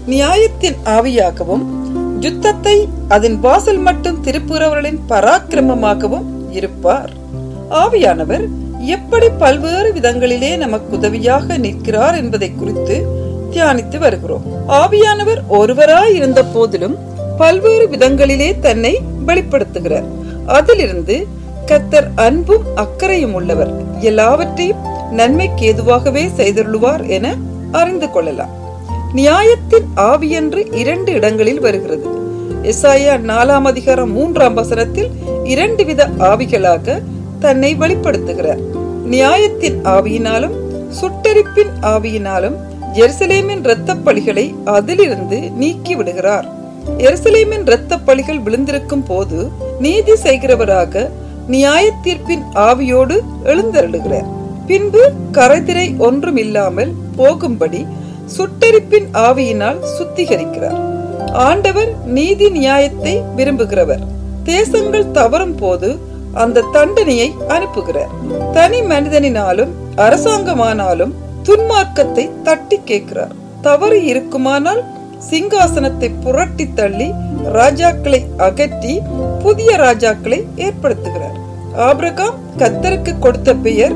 நியாயத்தின் ஆவியாகவும் யுத்தத்தை அதன் வாசல் மட்டும் திருப்புறவர்களின் பராக்கிரமமாகவும் இருப்பார் ஆவியானவர் எப்படி பல்வேறு விதங்களிலே நமக்கு உதவியாக நிற்கிறார் என்பதை குறித்து தியானித்து வருகிறோம் ஆவியானவர் ஒருவராய் இருந்த போதிலும் பல்வேறு விதங்களிலே தன்னை வெளிப்படுத்துகிறார் அதிலிருந்து கத்தர் அன்பும் அக்கறையும் உள்ளவர் எல்லாவற்றையும் நன்மைக்கு ஏதுவாகவே செய்துள்ளுவார் என அறிந்து கொள்ளலாம் நியாயத்தின் ஆவி என்று இரண்டு இடங்களில் வருகிறது எஸ்ஐயா நாலாம் அதிகாரம் மூன்றாம் வசனத்தில் இரண்டு வித ஆவிகளாக தன்னை வெளிப்படுத்துகிறார் நியாயத்தின் ஆவியினாலும் சுட்டரிப்பின் ஆவியினாலும் எருசலேமின் இரத்த பலிகளை அதிலிருந்து நீக்கி விடுகிறார் எருசலேமின் இரத்த பலிகள் விழுந்திருக்கும் போது நீதி செய்கிறவராக நியாய தீர்ப்பின் ஆவியோடு எழுந்தருளுகிறார் பின்பு கரைதிரை ஒன்றும் இல்லாமல் போகும்படி சுட்டரிப்பின் ஆவியினால் சுத்திகரிக்கிறார் ஆண்டவர் நீதி நியாயத்தை விரும்புகிறவர் தேசங்கள் தவறும் போது அந்த தண்டனையை அனுப்புகிறார் தனி மனிதனினாலும் அரசாங்கமானாலும் துன்மார்க்கத்தை தட்டி கேட்கிறார் தவறு இருக்குமானால் சிங்காசனத்தை புரட்டி தள்ளி ராஜாக்களை அகற்றி புதிய ராஜாக்களை ஏற்படுத்துகிறார் ஆபிரகாம் கத்தருக்கு கொடுத்த பெயர்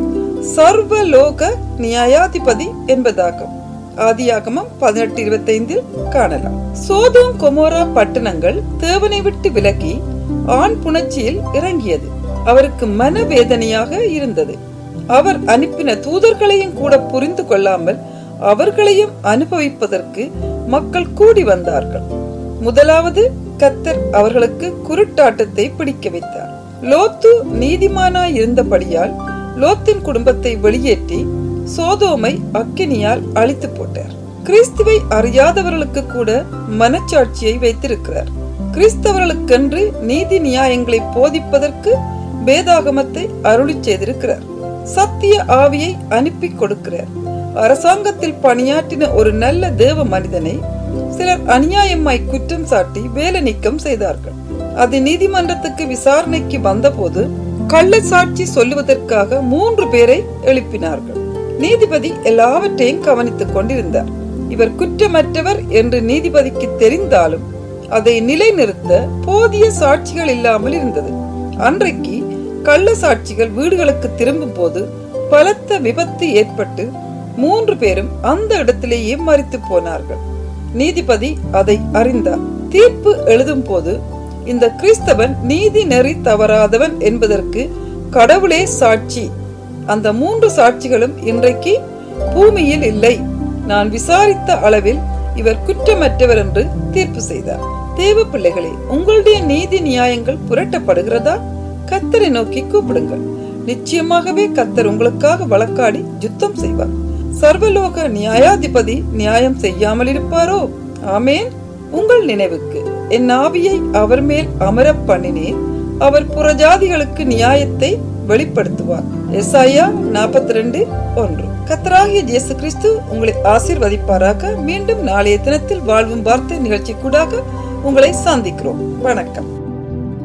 சர்வலோக நியாயாதிபதி என்பதாகும் ஆதியாகமம் பதினெட்டு இருபத்தி ஐந்தில் காணலாம் சோதோம் கொமோரா பட்டணங்கள் தேவனை விட்டு விலகி ஆண் புணர்ச்சியில் இறங்கியது அவருக்கு மனவேதனையாக இருந்தது அவர் அனுப்பின தூதர்களையும் கூட புரிந்து கொள்ளாமல் அவர்களையும் அனுபவிப்பதற்கு மக்கள் கூடி வந்தார்கள் முதலாவது கத்தர் அவர்களுக்கு குருட்டாட்டத்தை பிடிக்க வைத்தார் லோத்து நீதிமானாய் இருந்தபடியால் லோத்தின் குடும்பத்தை வெளியேற்றி சோதோமை அக்கினியால் அழித்து போட்டார் கிறிஸ்துவை அறியாதவர்களுக்கு கூட மனச்சாட்சியை வைத்திருக்கிறார் கிறிஸ்தவர்களுக்கென்று நீதி நியாயங்களை போதிப்பதற்கு வேதாகமத்தை அருளி செய்திருக்கிறார் சத்திய ஆவியை அனுப்பி கொடுக்கிறார் அரசாங்கத்தில் பணியாற்றின ஒரு நல்ல தேவ மனிதனை சிலர் அநியாயமாய் குற்றம் சாட்டி வேலை நீக்கம் செய்தார்கள் அது நீதிமன்றத்துக்கு விசாரணைக்கு வந்தபோது கள்ள சாட்சி சொல்லுவதற்காக மூன்று பேரை எழுப்பினார்கள் நீதிபதி எல்லாவற்றையும் கவனித்துக் கொண்டிருந்தார் இவர் குற்றமற்றவர் என்று நீதிபதிக்கு தெரிந்தாலும் அதை நிலைநிறுத்த போதிய சாட்சிகள் இல்லாமல் இருந்தது அன்றைக்கு கள்ள சாட்சிகள் வீடுகளுக்கு திரும்பும் போது பலத்த விபத்து ஏற்பட்டு மூன்று பேரும் அந்த இடத்திலேயே மறித்து போனார்கள் நீதிபதி அதை அறிந்தார் தீர்ப்பு எழுதும் போது இந்த கிறிஸ்தவன் நீதி நெறி தவறாதவன் என்பதற்கு கடவுளே சாட்சி அந்த மூன்று சாட்சிகளும் இன்றைக்கு பூமியில் இல்லை நான் விசாரித்த அளவில் இவர் குற்றமற்றவர் என்று தீர்ப்பு செய்தார் தேவ பிள்ளைகளே உங்களுடைய நீதி நியாயங்கள் புரட்டப்படுகிறதா கத்தரை நோக்கி கூப்பிடுங்கள் நிச்சயமாகவே கத்தர் உங்களுக்காக வழக்காடி யுத்தம் செய்வார் சர்வலோக நியாயாதிபதி நியாயம் செய்யாமல் இருப்பாரோ ஆமேன் உங்கள் நினைவுக்கு என் ஆவியை அவர் மேல் அமர பண்ணினேன் அவர் புறஜாதிகளுக்கு நியாயத்தை வெளிப்படுத்துவார் எஸ்ஐயா நாற்பத்தி ரெண்டு ஒன்று கத்தராகிய இயேசு கிறிஸ்து உங்களை ஆசீர்வதிப்பாராக மீண்டும் நாளைய தினத்தில் வாழ்வும் வார்த்தை நிகழ்ச்சி கூடாக உங்களை சந்திக்கிறோம் வணக்கம்